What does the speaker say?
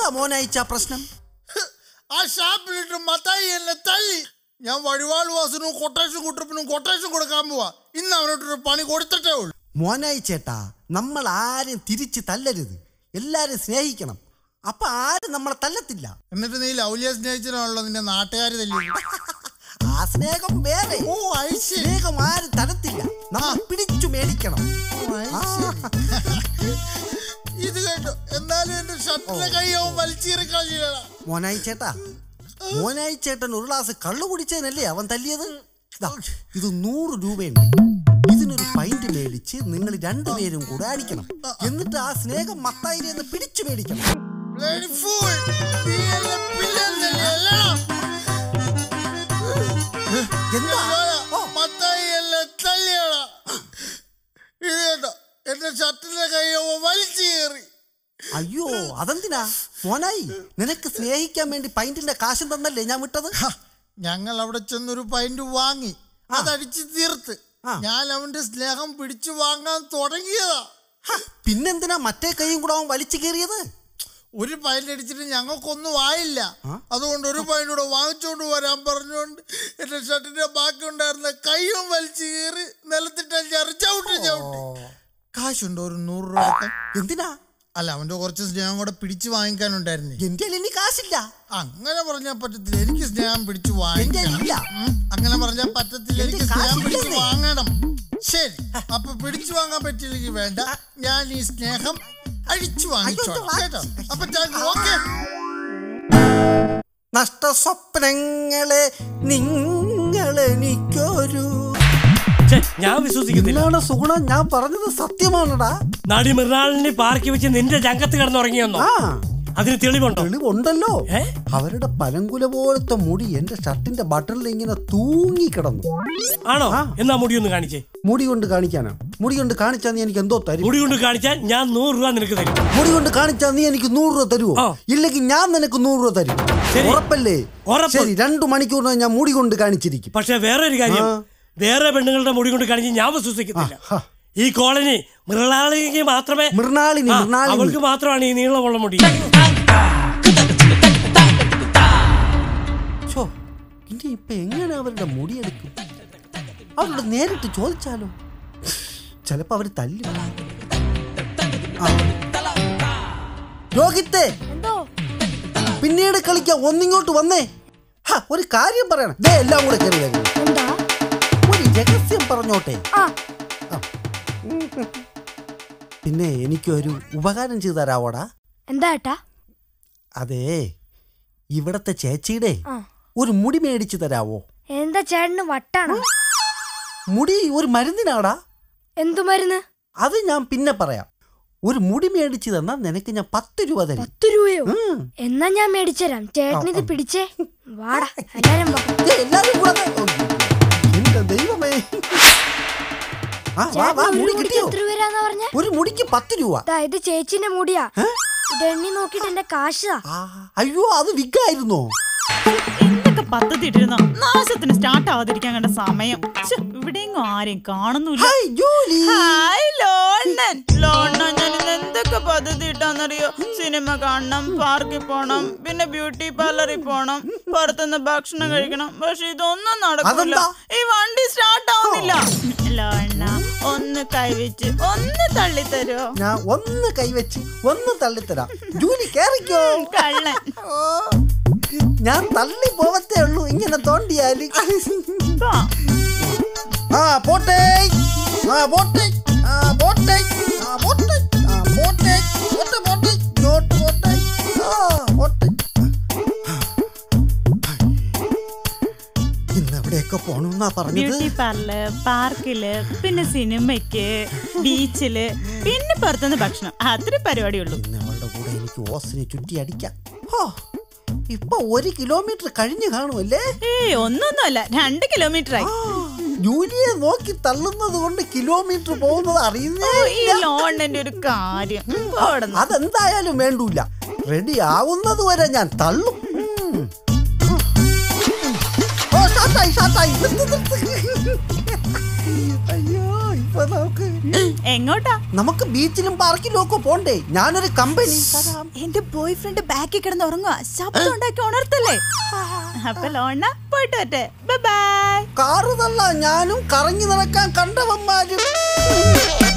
എന്താ മോനയച്ച പ്രശ്നം ആ ഷാപ്പിലിട്ട് മത്തായി എന്നെ തല്ലി ഞാൻ വഴിവാൾ വാസനും കൊട്ടേഷൻ കുട്ടപ്പിനും കൊട്ടേഷൻ കൊടുക്കാൻ പോവാ ഇന്ന് അവനോട്ടൊരു പണി കൊടുത്തിട്ടേ ഉള്ളൂ മോനായി ചേട്ടാ നമ്മൾ ആരും തിരിച്ച് തല്ലരുത് എല്ലാരും സ്നേഹിക്കണം അപ്പൊ ആരും നമ്മളെ തല്ലത്തില്ല എന്നിട്ട് നീ ലൗലിയെ സ്നേഹിച്ചതാണല്ലോ നിന്റെ നാട്ടുകാർ തല്ലി ആ സ്നേഹം വേറെ ഓ ഐശ്വര്യ സ്നേഹം ആരും തരത്തില്ല നമ്മൾ പിടിച്ചു മേടിക്കണം ആ, ഇത് കേട്ടോ എന്നാലും എന്റെ ഷർട്ടിലെ കൈയാവും വലിച്ചീറി കളിയടാ മോനായി ചേട്ടാ മോനായി ചേട്ടൻ ഒരു ഗ്ലാസ് കള്ളു കുടിച്ചതിനല്ലേ അവൻ തല്ലിയത് ദാ, ഇത് നൂറ് രൂപയുണ്ട് ഇതിനൊരു പൈന്റ് മേടിച്ച് നിങ്ങൾ രണ്ടുപേരും കൂടെ അടിക്കണം എന്നിട്ട് ആ സ്നേഹം മത്തായി എന്ന് പിടിച്ചു മേടിക്കണം Bloody fool! നീ എന്നെ പിള്ളേർ തല്ലിയല്ലടാ. എന്താ ഓ, മത്തായി എന്നെ തല്ലിയടാ. ഇത് കേട്ടോ എന്റെ ഷർട്ടിലെ കൈയാവും വലിച്ചു കയറി അയ്യോ അതെന്തിനാ മോനായി നിനക്ക് സ്നേഹിക്കാൻ വേണ്ടി പൈന്റിന്റെ കാശും തന്നല്ലേ ഞാൻ വിട്ടത് ഹ, ഞങ്ങൾ അവിടെ ചെന്നൊരു പൈന്റ് വാങ്ങി അതടിച്ച് തീർത്ത് ആ. ഞാൻ അവന്റെ സ്നേഹം പിടിച്ചു വാങ്ങാൻ തുടങ്ങിയതാ ഹ, പിന്നെന്തിനാ മറ്റേ കൈയും കൂടെ അവൻ വലിച്ചു കയറിയത് ഒരു പൈന്റ് അടിച്ചിട്ട് ഞങ്ങൾക്കൊന്നും ആയില്ല അതുകൊണ്ട് ഒരു പൈന്റ് കൂടെ വാങ്ങിച്ചോണ്ട് വരാൻ പറഞ്ഞുകൊണ്ട് എന്റെ ഷർട്ടിന്റെ ബാക്കി ഉണ്ടായിരുന്ന കൈയും വലിച്ചു കീറി നിലത്തിട്ട് ചവിട്ടി ചവിട്ടി കാശുണ്ടോ ഒരു നൂറ് രൂപ എടുക്കാൻ? എന്തിനാ അല്ല അവന്റെ കുറച്ച് സ്നേഹം കൂടെ പിടിച്ചു വാങ്ങിക്കാനുണ്ടായിരുന്നേ എന്റെ കയ്യിൽ ഇനി കാശില്ല അങ്ങനെ പറഞ്ഞാൽ പറ്റത്തില്ല എനിക്ക് സ്നേഹം പിടിച്ചു എന്റെ വാങ്ങിക്കണം ഇല്ല ഉം, അങ്ങനെ പറഞ്ഞാൽ പറ്റത്തില്ല എന്റെ എനിക്ക് സ്നേഹം കാശില്ലെന്നേ. പിടിച്ചു വാങ്ങണം ശരി അപ്പൊ പിടിച്ചു വാങ്ങാൻ പറ്റില്ലെങ്കിൽ വേണ്ട ഞാൻ ഈ സ്നേഹം അഴിച്ചു വാങ്ങിച്ചോളാം വാ- കേട്ടോ അപ്പൊ ഓക്കെ നഷ്ട സ്വപ്നങ്ങളെ നിങ്ങളെനിക്കൊരു ഛെ, ഞാൻ വിശ്വസിക്കുന്നില്ല എന്താണ് സുഗുണ ഞാൻ പറഞ്ഞത് സത്യമാണടാ നടി മൃണാളിനെ പാർക്കി വെച്ച് നിന്റെ ജങ്കത്ത് കിടന്നുറങ്ങിയെന്നോ ആ അതിന് തെളിവുണ്ടോ തെളിവുണ്ടല്ലോ ഏ? അവരുടെ പലങ്കുല പോലത്തെ മുടി എന്റെ ഷർട്ടിന്റെ ബട്ടണിൽ ഇങ്ങനെ തൂങ്ങി കിടന്നു ആണോ എന്നാ മുടി ഒന്ന് കാണിച്ചേ മുടി കൊണ്ട് കാണിക്കാനാ മുടി കൊണ്ട് കാണിച്ചാ നീ എനിക്ക് എന്തോ തരും മുടി കൊണ്ട് കാണിച്ചാൽ ഞാൻ നൂറ് രൂപ നിനക്ക് തരും മുടി കൊണ്ട് കാണിച്ചാ നീ എനിക്ക് നൂറ് രൂപ തരുമോ ആ. ഇല്ലെങ്കിൽ ഞാൻ നിനക്ക് നൂറ് രൂപ തരും ശരി. ഉറപ്പല്ലേ ഉറപ്പ്. ശരി രണ്ടു മണിക്കൂറിന് ഞാൻ മുടി കൊണ്ട് കാണിച്ചിരിക്കും പക്ഷെ വേറെ ഒരു കാര്യം ആ. വേറെ പെണ്ണുങ്ങളുടെ മുടി കൊണ്ട് കാണിച്ച് ഞാൻ വിശ്വസിക്കുന്നില്ല ആ, ഈ കോളനി മൃണാളിക്ക് മാത്രമേ മൃണാളിനി ആ, മൃണാളിനി അവൾക്ക് മാത്രമാണ് ഈ നീളമുള്ള മുടി ഛോ, ഇനി ഇപ്പൊ എങ്ങനെ അവരുടെ മുടിയെടുക്കും അവരോട് നേരിട്ട് ചോദിച്ചാലോ ചിലപ്പോ അവര് തല്ലി രോഹിത്തെ എന്തോ പിന്നീട് കളിക്കാൻ ഒന്നിങ്ങോട്ട് വന്നേ ഹ, ഒരു കാര്യം പറയണം ദേ എല്ലാം കൂടെ കയറി വരുന്നു എന്താ ഒരു രഹസ്യം പറഞ്ഞോട്ടെ ആ പിന്നെ എനിക്കൊരു ഉപകാരം ചെയ്തു തരാവോടാ എന്താ ഏട്ടാ അതെ ഇവിടത്തെ ചേച്ചിയുടെ ആ ഒരു മുടി മേടിച്ചു തരാവോ എന്താ ചേട്ടന് വട്ടാണോ മുടി ഒരു മരുന്നിനാടാ എന്തു മരുന്ന് അത് ഞാൻ പിന്നെ പറയാം ഒരു മുടി മേടിച്ചു തന്നാ നിനക്ക് ഞാൻ പത്ത് രൂപ തരും പത്ത് രൂപയോ ഉം. എന്നാ ഞാൻ മേടിച്ചുതരാം ചേട്ടനിത് പിടിച്ചേ വാടാ എല്ലാരും വാ. ദേ, എല്ലാരും കൂടെ ദേ. ഓ, എന്റെ ദൈവമേ ആ വാ വാ ചേട്ടന് മുടി ഒരു മുടിക്ക് കിട്ടിയോ എത്ര രൂപരാന്നാ പറഞ്ഞ ഒരു മുടിക്ക് പത്ത് രൂപ ഇത് ചേച്ചിന്റെ മുടിയാ ഇത് എണ്ണി നോക്കിട്ട് എന്റെ കാശാ ആ, അയ്യോ അത് വിഗായിരുന്നോ എന്തൊക്കെ പദ്ധതി ഇട്ടിരുന്നോ നാശത്തിന് സ്റ്റാർട്ട് ആവാതിരിക്കാൻ കണ്ട സമയം ഛെ, ഇവിടെയെങ്ങും ആരെയും കാണുന്നില്ല ഹായ് ജോലി ഹായ് ലോണ്ണൻ ലോണ്ണൻ ഞാൻ ഇന്ന് എന്തൊക്കെ പദ്ധതി ഇട്ടാന്നറിയോ സിനിമ കാണണം പാർക്കിൽ പോണം പിന്നെ ബ്യൂട്ടി പാർലറിൽ പോണം പുറത്തുനിന്ന് ഭക്ഷണം കഴിക്കണം പക്ഷെ ഇതൊന്നും നടക്കില്ല അതെന്താ? ഈ വണ്ടി സ്റ്റാർട്ട് ആവുന്നില്ല ലോണ്ണ ഒന്ന് കൈവച്ച് ഒന്ന് തള്ളിത്തരോ ഞാൻ ഒന്ന് കൈവച്ച് ഒന്ന് തള്ളിത്തരാം ജൂലി കേറിക്കോ കള്ളൻ ഓ, ഞാൻ തള്ളി പോവത്തേ ഉള്ളൂ ഇങ്ങനെ തോണ്ടിയാല് വാ. ആ പോട്ടെ ആ പോട്ടെ ആ പോട്ടെ ആ പോട്ടെ ആ പോട്ടെ പോട്ടെ പോട്ടെ ഇങ്ങോട്ട് പോട്ടെ ആ പോട്ടെ ഇന്ന് എവിടെയൊക്കെ പോണെന്നാ പറഞ്ഞത് ബ്യൂട്ടി പാർലർ പാർക്കില് പിന്നെ സിനിമയ്ക്ക് ബീച്ചില് പിന്നെ പുറത്തുനിന്ന് ഭക്ഷണം അത്ര പരിപാടിയുള്ളൂ ഇന്ന് അവളുടെ കൂടെ എനിക്ക് ഓസിനെ ചുറ്റി അടിക്കാം ഹോ ഇപ്പൊ ഒരു കിലോമീറ്റർ കഴിഞ്ഞു കാണുമല്ലേ ഏയ് ഒന്നൊന്നുമല്ല രണ്ട് കിലോമീറ്റർ ആയി ആ, ജൂലിയെ നോക്കി തള്ളുന്നത് കൊണ്ട് കിലോമീറ്റർ പോകുന്നത് അറിയുന്നേ ഓ, ഈ ലോണിന്റെ ഒരു കാര്യം പോടുന്നു. അതെന്തായാലും വേണ്ടൂല റെഡി ആവുന്നത് വരെ ഞാൻ തള്ളും ഉം. ഓ ഷാട്ടായി ഷാട്ടായി നിർത്ത് നിർത്ത് അയ്യോ ഇപ്പൊ ഇപ്പൊ നമുക്ക് എങ്ങോട്ടാ നമുക്ക് ബീച്ചിലും പാർക്കിലും ഒക്കെ പോണ്ടേ ഞാനൊരു കമ്പനി തരാം എന്റെ ബോയ് ഫ്രണ്ട് ബാക്കിൽ കിടന്ന് ഉറങ്ങുക ശബ്ദം ഉണ്ടാക്കി ഉണർത്തല്ലേ അപ്പൊ ലോണ പോയിട്ട് വരട്ടെ ബൈ കാറ് തള്ള ഞാനും കറങ്ങി നടക്കാൻ കണ്ടവന്മാരും